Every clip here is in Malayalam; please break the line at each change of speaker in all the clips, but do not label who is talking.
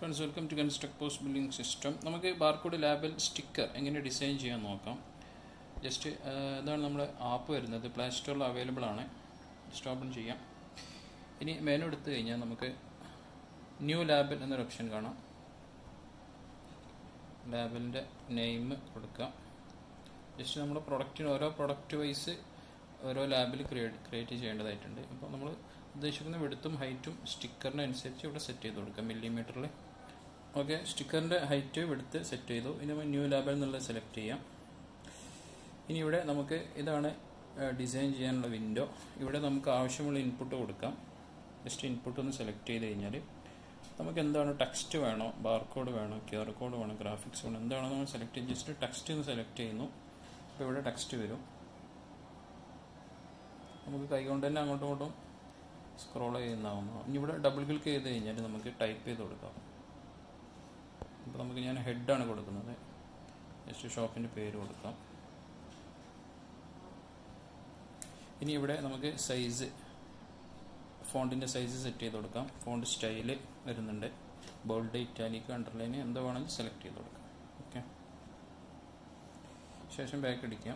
friends welcome to construct post building system നമുക്ക് ബാർകോഡ് ലാബിൽ സ്റ്റിക്കർ എങ്ങനെ ഡിസൈൻ ചെയ്യാൻ നോക്കാം ജസ്റ്റ് ഇതാണ് നമ്മുടെ ആപ്പ് വരുന്നത് പ്ലേ സ്റ്റോറിൽ അവൈലബിൾ ആണ് ജസ്റ്റ് ഓപ്പൺ ചെയ്യാം ഇനി മെനു എടുത്തു കഴിഞ്ഞാൽ നമുക്ക് ന്യൂ ലാബിൽ എന്നൊരു ഓപ്ഷൻ കാണാം ലാബിലിൻ്റെ നെയിം കൊടുക്കാം ജസ്റ്റ് നമ്മുടെ പ്രൊഡക്റ്റിന് ഓരോ പ്രൊഡക്റ്റ് വൈസ് ഓരോ ലാബിൽ ക്രിയേറ്റ് ക്രിയേറ്റ് ചെയ്യേണ്ടതായിട്ടുണ്ട് അപ്പോൾ നമ്മൾ ഉദ്ദേശിക്കുന്ന വെടുത്തും ഹൈറ്റും സ്റ്റിക്കറിനനുസരിച്ച് ഇവിടെ സെറ്റ് ചെയ്ത് കൊടുക്കാം മില്ലിമീറ്ററിൽ ഓക്കെ സ്റ്റിക്കറിൻ്റെ ഹൈറ്റ് വെടുത്ത് സെറ്റ് ചെയ്തു ഇനി നമ്മൾ ന്യൂ ലാബിൽ നിന്നുള്ളത് സെലക്ട് ചെയ്യാം ഇനി ഇവിടെ നമുക്ക് ഇതാണ് ഡിസൈൻ ചെയ്യാനുള്ള വിൻഡോ ഇവിടെ നമുക്ക് ആവശ്യമുള്ള ഇൻപുട്ട് കൊടുക്കാം ജസ്റ്റ് ഇൻപുട്ട് ഒന്ന് സെലക്ട് ചെയ്ത് കഴിഞ്ഞാൽ നമുക്ക് എന്താണ് ടെക്സ്റ്റ് വേണോ ബാർകോഡ് വേണോ ക്യു ആർ കോഡ് വേണോ ഗ്രാഫിക്സ് വേണോ എന്താണോ നമ്മൾ സെലക്ട് ചെയ്ത് ജസ്റ്റ് ടെക്സ്റ്റ് ഒന്ന് സെലക്ട് ചെയ്യുന്നു അപ്പോൾ ഇവിടെ ടെക്സ്റ്റ് വരും നമുക്ക് കൈകൊണ്ട് തന്നെ അങ്ങോട്ടും ഇങ്ങോട്ടും സ്ക്രോൾ ചെയ്യുന്നതാവുന്നു ഇനി ഇവിടെ ഡബിൾ ക്ലിക്ക് ചെയ്ത് കഴിഞ്ഞാൽ നമുക്ക് ടൈപ്പ് ചെയ്ത് കൊടുക്കാം അപ്പോൾ നമുക്ക് ഞാൻ ഹെഡാണ് കൊടുക്കുന്നത് ജസ്റ്റ് ഷോപ്പിൻ്റെ പേര് കൊടുക്കാം ഇനി ഇവിടെ നമുക്ക് സൈസ് ഫോണ്ടിൻ്റെ സൈസ് സെറ്റ് ചെയ്ത് കൊടുക്കാം ഫോണ്ട് സ്റ്റൈല് വരുന്നുണ്ട് ബോൾഡ് ഇറ്റാലിക് അണ്ടർലൈൻ എന്തോ വേണമെങ്കിൽ സെലക്ട് ചെയ്ത് കൊടുക്കാം ഓക്കെ ശേഷം ബാക്ക് അടിക്കാം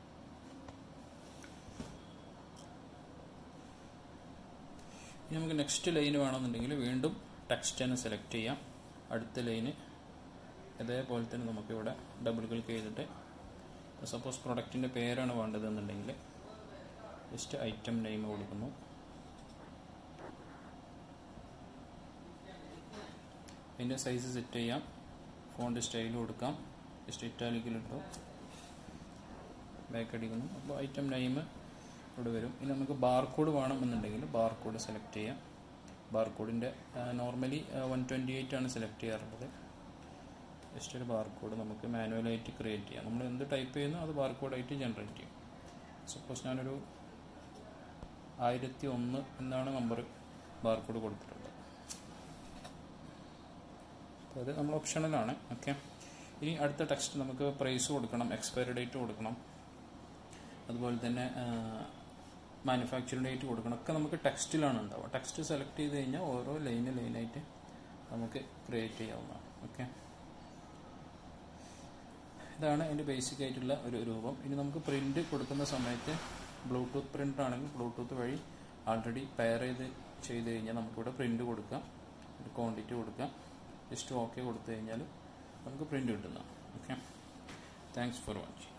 ഇനി നമുക്ക് നെക്സ്റ്റ് ലൈന് വേണമെന്നുണ്ടെങ്കിൽ വീണ്ടും ടെക്സ്റ്റ് തന്നെ സെലക്ട് ചെയ്യാം അടുത്ത ലൈന് ഇതേപോലെ തന്നെ നമുക്കിവിടെ ഡബിൾ ക്ലിക്ക് ചെയ്തിട്ട് സപ്പോസ് പ്രൊഡക്റ്റിൻ്റെ പേരാണ് വേണ്ടതെന്നുണ്ടെങ്കിൽ ജസ്റ്റ് ഐറ്റം നെയിം കൊടുക്കുന്നു അതിൻ്റെ സൈസ് സെറ്റ് ചെയ്യാം ഫോണ്ട് സ്റ്റൈൽ കൊടുക്കാം ജസ്റ്റ് ഇറ്റാലിക്കിലിട്ടു ബാക്ക് അടിക്കുന്നു അപ്പോൾ ഐറ്റം നെയിം ഇവിടെ വരും ഇനി നമുക്ക് ബാർകോഡ് വേണമെന്നുണ്ടെങ്കിൽ ബാർകോഡ് സെലക്ട് ചെയ്യാം ബാർകോഡിൻ്റെ നോർമലി വൺ ട്വൻറ്റി എയ്റ്റ് ആണ് സെലക്ട് ചെയ്യാറുള്ളത് ജസ്റ്റ് ഒരു ബാർകോഡ് നമുക്ക് മാനുവലായിട്ട് ക്രിയേറ്റ് ചെയ്യാം നമ്മൾ എന്ത് ടൈപ്പ് ചെയ്യുന്നു അത് ബാർകോഡായിട്ട് ജനറേറ്റ് ചെയ്യും സപ്പോസ് ഞാനൊരു ആയിരത്തി ഒന്ന് എന്നാണ് നമ്പർ ബാർകോഡ് കൊടുത്തിട്ടുള്ളത് അപ്പോൾ അത് നമ്മൾ ഓപ്ഷണലാണ് ഓക്കെ ഇനി അടുത്ത ടെക്സ്റ്റ് നമുക്ക് പ്രൈസ് കൊടുക്കണം എക്സ്പയറി ഡേറ്റ് കൊടുക്കണം അതുപോലെ തന്നെ മാനുഫാക്ചറിംഗ് ഡേറ്റ് കൊടുക്കണം ഒക്കെ നമുക്ക് ടെക്സ്റ്റിലാണ് ഉണ്ടാവുക ടെക്സ്റ്റ് സെലക്ട് ചെയ്ത് കഴിഞ്ഞാൽ ഓരോ ലൈന് ലൈനായിട്ട് നമുക്ക് ക്രിയേറ്റ് ചെയ്യാവുന്നതാണ് ഓക്കെ ഇതാണ് അതിൻ്റെ ബേസിക് ആയിട്ടുള്ള ഒരു രൂപം ഇനി നമുക്ക് പ്രിൻ്റ് കൊടുക്കുന്ന സമയത്ത് ബ്ലൂടൂത്ത് പ്രിൻ്റ് ആണെങ്കിൽ ബ്ലൂടൂത്ത് വഴി ആൾറെഡി പെയർ ചെയ്ത് ചെയ്ത് കഴിഞ്ഞാൽ നമുക്കിവിടെ പ്രിൻ്റ് കൊടുക്കാം ഒരു ക്വാണ്ടിറ്റി കൊടുക്കാം ജസ്റ്റ് ഓക്കെ കൊടുത്തു കഴിഞ്ഞാൽ നമുക്ക് പ്രിൻ്റ് കിട്ടുന്നതാണ് ഓക്കെ താങ്ക്സ് ഫോർ വാച്ചിങ്